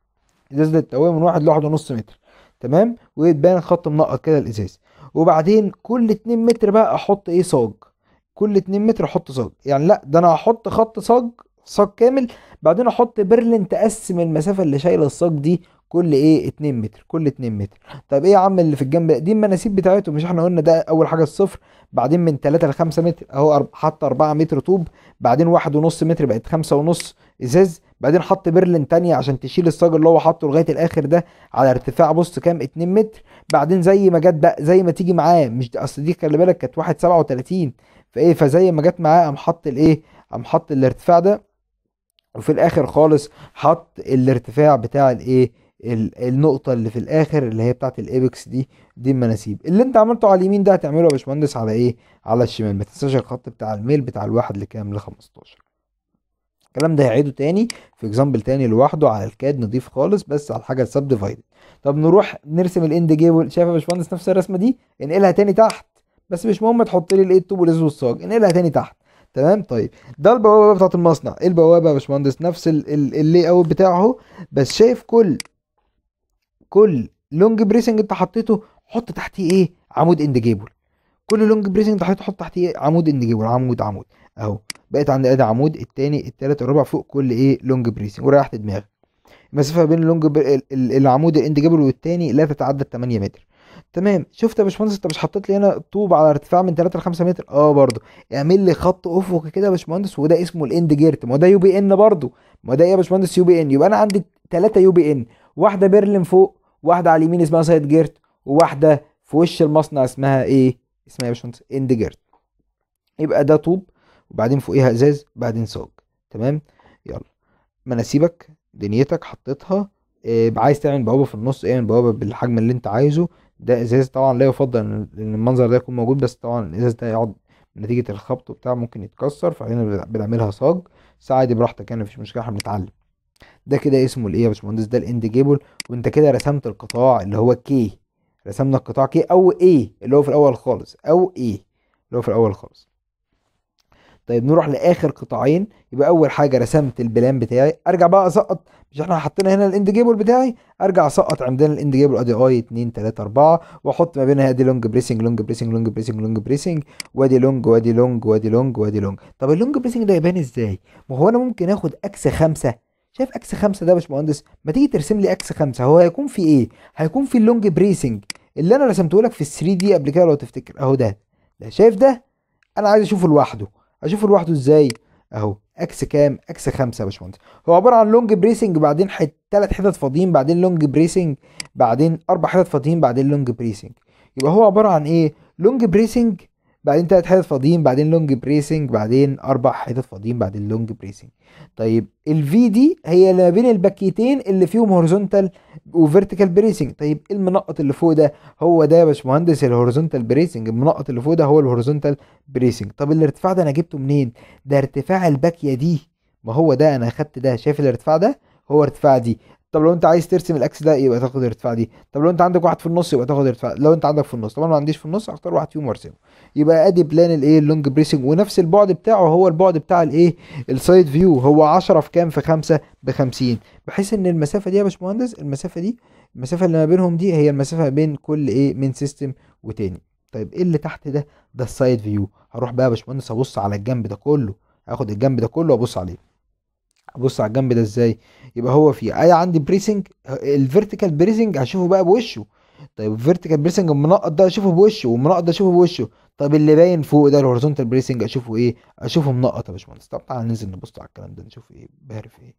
ازاز للتهويه من واحد لواحد ونص متر تمام ويتبان خط منقط كده الازاز وبعدين كل 2 متر بقى احط ايه صاج كل 2 متر احط صاج يعني لا ده انا هحط خط صاج صاج كامل بعدين احط برلين تقسم المسافه اللي شايله الصاج دي كل ايه 2 متر كل 2 متر طب ايه يا عم اللي في الجنب دي المناسيب بتاعته مش احنا قلنا ده اول حاجه الصفر بعدين من 3 ل 5 متر اهو حط 4 متر طوب بعدين واحد ونص متر بقت خمسة ونص ازاز بعدين حط برلين تانية عشان تشيل الصاج اللي هو حاطه لغايه الاخر ده على ارتفاع بص كام 2 متر بعدين زي ما جت بقى زي ما تيجي معاه مش اصل دي خلي بالك كانت واحد سبعة وتلاتين فايه فزي ما جت معاه قام حط الايه قام حط الارتفاع ده وفي الاخر خالص حط الارتفاع بتاع الايه النقطة اللي في الآخر اللي هي بتاعت الإيبكس دي دي المناسيب اللي أنت عملته على اليمين ده هتعمله يا باشمهندس على إيه؟ على الشمال ما تنساش الخط بتاع الميل بتاع الواحد لكام ل 15 الكلام ده هعيده تاني في اكزامبل تاني لوحده على الكاد نضيف خالص بس على الحاجه السب ديفايدد طب نروح نرسم الاند جيبل شايف يا باشمهندس نفس الرسمه دي انقلها تاني تحت بس مش مهم تحط لي الايه الطوب والازاز والصاج انقلها تاني تحت تمام طيب ده البوابه بتاعت المصنع ايه البوابه يا باشمهندس نفس اللي اوت بتاعه اهو بس شايف كل كل لونج بريسنج انت حطيته حط تحتيه ايه عمود اند جيبل كل لونج بريسنج انت حطيته حط تحتيه عمود اند جيبل عمود عمود اهو بقت عند ادي عمود التاني التالت الرابع فوق كل ايه لونج بريسنج وريحت دماغك المسافه بين اللونج بر... العمود الاند جيبل والتاني لا تتعدى 8 متر تمام شفت يا باشمهندس انت مش حطيت لي هنا طوب على ارتفاع من 3 ل 5 متر اه برضه اعمل لي خط افقي كده يا باشمهندس وده اسمه الاند جيرت ما هو ده يو بي ان برضه ما ده ايه يا باشمهندس يو بي ان يبقى انا عندي 3 يو بي ان واحده بيرلين فوق واحده على اليمين اسمها سايد جيرت وواحده في وش المصنع اسمها ايه اسمها يا باشمهندس اند جيرت يبقى ده طوب وبعدين فوقيها ازاز بعدين صاج تمام يلا مناسيبك دنيتك حطيتها إيه عايز تعمل بوابه في النص اعمل بوابه بالحجم اللي انت عايزه ده ازاز طبعا لا يفضل ان المنظر ده يكون موجود بس طبعا الازاز ده يقعد نتيجه الخبط وبتاع ممكن يتكسر فهنا بنعملها صاج بس عادي براحتك يعني مفيش مشكله احنا بنتعلم ده كده اسمه الايه يا باشمهندس ده الاند جيبل وانت كده رسمت القطاع اللي هو كي رسمنا القطاع كي او ايه اللي هو في الاول خالص او ايه اللي هو في الاول خالص طيب نروح لاخر قطاعين يبقى اول حاجه رسمت البلان بتاعي ارجع بقى اسقط مش احنا حطينا هنا الاند جيبل بتاعي ارجع اسقط عندنا الاند جيبل ادي اي 2 3 4 واحط ما بينها ادي لونج بريسنج لونج بريسنج لونج بريسنج لونج بريسنج وادي لونج وادي لونج وادي لونج وادي لونج طب اللونج بريسنج ده يبان ازاي ما هو انا ممكن اخد اكس خمسة شايف اكس خمسة ده يا باشمهندس ما تيجي ترسم لي اكس خمسة هو هيكون في ايه هيكون في اللونج بريسنج اللي انا رسمته لك في ال 3 دي قبل كده لو تفتكر اهو ده ده شايف ده انا عايز اشوفه لوحده اشوفه لوحده ازاي اهو اكس كام اكس خمسة يا باشمهندس هو عباره عن لونج بريسنج بعدين حت... تلات حتت فاضيين بعدين لونج بريسنج بعدين اربع حتت فاضيين بعدين لونج بريسنج يبقى هو عباره عن ايه لونج بريسنج بعدين تلات حتت فاضيين بعدين لونج بريسنج بعدين اربع حتت فاضيين بعدين لونج بريسنج طيب الفي دي هي اللي ما بين الباكيتين اللي فيهم هوريزونتال وفيرتيكال بريسنج طيب المنقط اللي فوق ده هو ده يا باشمهندس الهوريزونتال بريسنج المنقط اللي فوق ده هو الهوريزونتال بريسنج طب الارتفاع ده انا جبته منين ده ارتفاع الباكيه دي ما هو ده انا اخدت ده شايف الارتفاع ده هو ارتفاع دي طب لو انت عايز ترسم الاكس ده يبقى تاخد الارتفاع دي طب لو انت عندك واحد في النص يبقى تاخد ارتفاع لو انت عندك في النص طبعا ما عنديش في النص اختار واحد فيهم وارسمه يبقى ادي بلان الايه اللونج بريسنج ونفس البعد بتاعه هو البعد بتاع الايه السايد فيو هو 10 في كام في 5 ب 50 بحيث ان المسافه دي يا باشمهندس المسافه دي المسافه اللي ما بينهم دي هي المسافه بين كل ايه من سيستم وتاني طيب ايه اللي تحت ده ده السايد فيو هروح بقى يا باشمهندس ابص على الجنب ده كله هاخد الجنب ده كله وابص عليه ابص على الجنب ده ازاي يبقى هو في اي عندي بريسنج الفيرتيكال بريسنج هشوفه بقى بوشه طيب الفيرتيكال بريسنج المنقط ده اشوفه بوشه والمنقط ده اشوفه بوشه طب اللي باين فوق ده الهوريزونتال بريسنج اشوفه ايه اشوفه منقط يا باشمهندس طب تعالى ننزل نبص على الكلام ده نشوف ايه بعرف ايه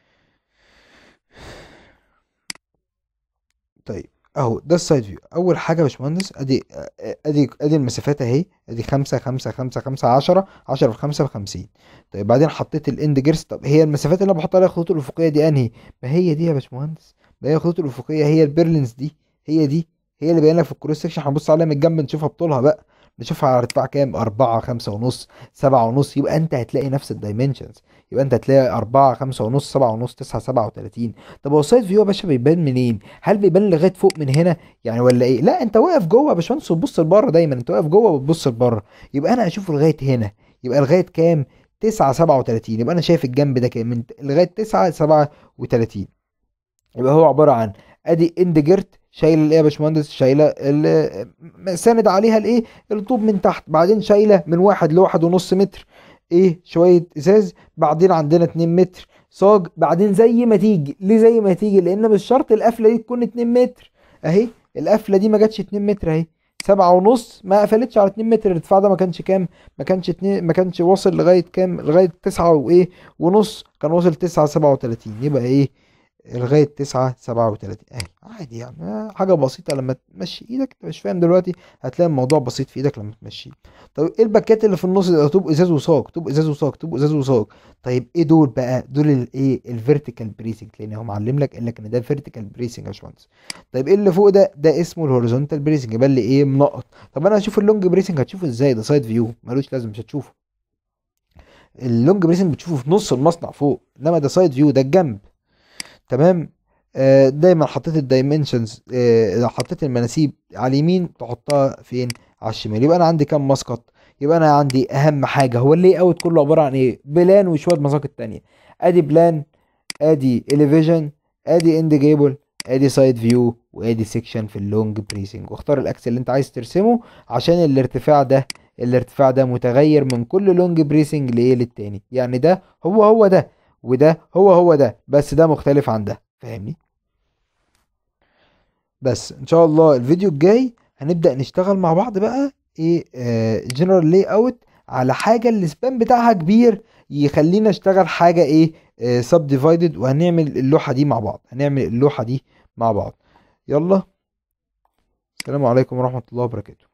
طيب اهو ده السايد فيو اول حاجه يا باشمهندس ادي ادي ادي المسافات اهي ادي خمسة خمسة خمسة خمسة عشرة عشرة في خمسة بخمسين طيب بعدين حطيت الاند جيرس طب هي المسافات اللي انا بحط عليها الخطوط الافقيه دي انهي ما هي دي يا باشمهندس ما هي الخطوط الافقيه هي البيرلينز دي هي دي هي اللي باين لك في الكروس سكشن هنبص عليها من الجنب نشوفها بطولها بقى نشوفها على ارتفاع كام أربعة خمسة ونص سبعة ونص يبقى انت هتلاقي نفس الدايمنشنز يبقى انت هتلاقي أربعة خمسة ونص سبعة ونص تسعة سبعة وتلاتين طب هو السايد فيو يا باشا بيبان منين؟ هل بيبان لغاية فوق من هنا يعني ولا ايه؟ لا انت واقف جوه يا باشمهندس وتبص لبره دايما انت واقف جوه وبتبص لبره يبقى انا اشوفه لغاية هنا يبقى لغاية كام؟ تسعة سبعة وتلاتين يبقى انا شايف الجنب ده كام من لغاية تسعة سبعة وتلاتين يبقى هو عبارة عن ادي اند جيرت شايله الايه يا باشمهندس شايله ال- ساند عليها الايه الطوب من تحت بعدين شايله من واحد لواحد ونص متر ايه شويه ازاز بعدين عندنا 2 متر صاج بعدين زي ما تيجي ليه زي ما تيجي لان مش شرط القفله دي تكون 2 متر اهي القفله دي ما جاتش 2 متر اهي سبعة ونص ما قفلتش على 2 متر الارتفاع ده ما كانش كام ما كانش اتنين ما كانش واصل لغايه كام لغايه تسعة وايه ونص كان واصل تسعة سبعة وتلاتين يبقى ايه لغايه تسعة سبعة وتلاتين اهي عادي يعني آه، حاجه بسيطه لما تمشي ايدك انت مش فاهم دلوقتي هتلاقي الموضوع بسيط في ايدك لما تمشيه طب ايه الباكات اللي في النص ده طوب ازاز وصاج طوب ازاز وصاج طوب ازاز وصاج طيب ايه دول بقى دول الايه الفيرتيكال بريسنج لان هو معلم لك قال لك ان ده فيرتيكال بريسنج يا باشمهندس طيب ايه اللي فوق ده ده اسمه الهوريزونتال بريسنج يبقى لي ايه منقط طب انا هشوف اللونج بريسنج هتشوفه ازاي ده سايد فيو ملوش لازم مش هتشوفه اللونج بريسنج بتشوفه في نص المصنع فوق انما ده سايد فيو ده الجنب تمام آه، دايما حطيت الدايمنشنز حطيت المناسيب على اليمين تحطها فين على الشمال يبقى انا عندي كام مسقط يبقى انا عندي اهم حاجه هو اللي اوت كله عباره عن ايه بلان وشويه مساقط تانية ادي بلان ادي اليفيجن ادي اند جيبل ادي سايد فيو وادي سيكشن في اللونج بريسنج واختار الاكس اللي انت عايز ترسمه عشان الارتفاع ده الارتفاع ده متغير من كل لونج بريسنج لايه للتاني يعني ده هو هو ده وده هو هو ده بس ده مختلف عن ده فاهمني بس ان شاء الله الفيديو الجاي هنبدأ نشتغل مع بعض بقى ايه جنرال لاي اوت على حاجة السبان بتاعها كبير يخلينا اشتغل حاجة ايه سب ديفايدد وهنعمل اللوحة دي مع بعض هنعمل اللوحة دي مع بعض يلا السلام عليكم ورحمة الله وبركاته